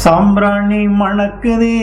சாம்பிராணி மணக்குதே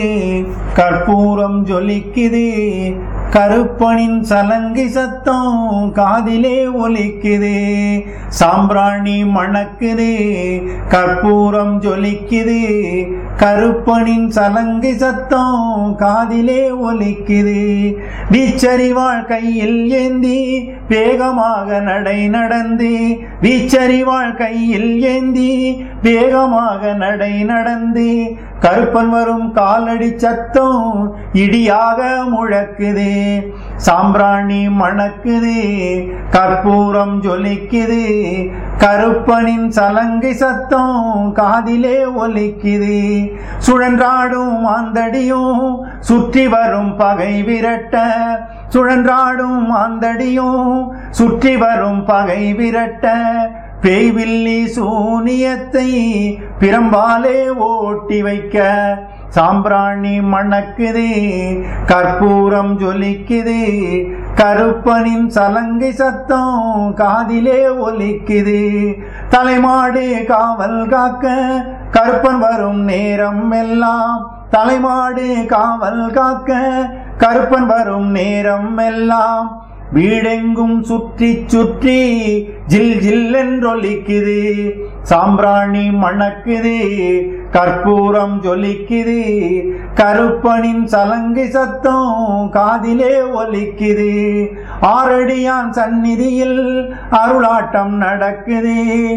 கற்பூரம் ஜொலிக்குதே கருப்பனின் சலங்கை சத்தம் காதிலே ஒலிக்குதே சாம்பிராணி மணக்குதே கற்பூரம் ஜொலிக்குதே கருப்பனின் சலங்கை சத்தம் காதிலே ஒலிக்குதே வீச்சறிவாள் கையில் ஏந்தி வேகமாக நடை நடந்து வீச்சறிவாள் கையில் ஏந்தி வேகமாக நடை நடந்து கருப்பன் வரும் காலடி சத்தம் இடியாக முழக்குதே சாம்பிராணி மணக்குதே கற்பூரம் ஜொலிக்குது கருப்பனின் சலங்கை சத்தம் காதிலே ஒலிக்குது சுழன்றாடும் மாந்தடியும் சுற்றி வரும் பகை விரட்ட சுழன்றாடும் மாந்தடியும் சுற்றி வரும் பகை விரட்ட பேய்வில்லி சூனியத்தை பிரம்பாலே ஓட்டி வைக்க சாம்பிராணி மணக்குதே கற்பூரம் ஜொலிக்குதே கருப்பனின் சலங்கை சத்தம் காதிலே ஒலிக்குது தலைமாடு காவல் காக்க கருப்பன் வரும் நேரம் எல்லாம் தலைமாடு காவல் காக்க கருப்பன் வரும் நேரம் எல்லாம் வீடெங்கும் சுற்றி சுற்றி ஜில் ஜில் என்றொலிக்குது சாம்பிராணி மணக்குது கற்பூரம் ஜொலிக்குது கருப்பனின் சலங்கை சத்தம் காதிலே ஒலிக்குது ஆரடியான் சந்நிதியில் அருளாட்டம் நடக்குது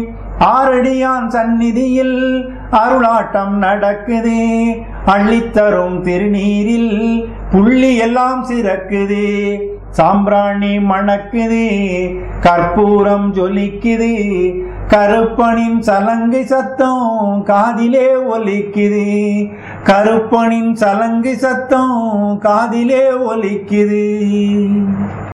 ஆரடியான் சந்நிதியில் அருளாட்டம் நடக்குது அள்ளித்தரும் திருநீரில் புள்ளி எல்லாம் சிறக்குது சாம்பிராணி மணக்குது கற்பூரம் ஜொலிக்குது கருப்பனின் சலங்கை சத்தம் காதிலே ஒலிக்குது கருப்பனின் சலங்கை சத்தம் காதிலே ஒலிக்குது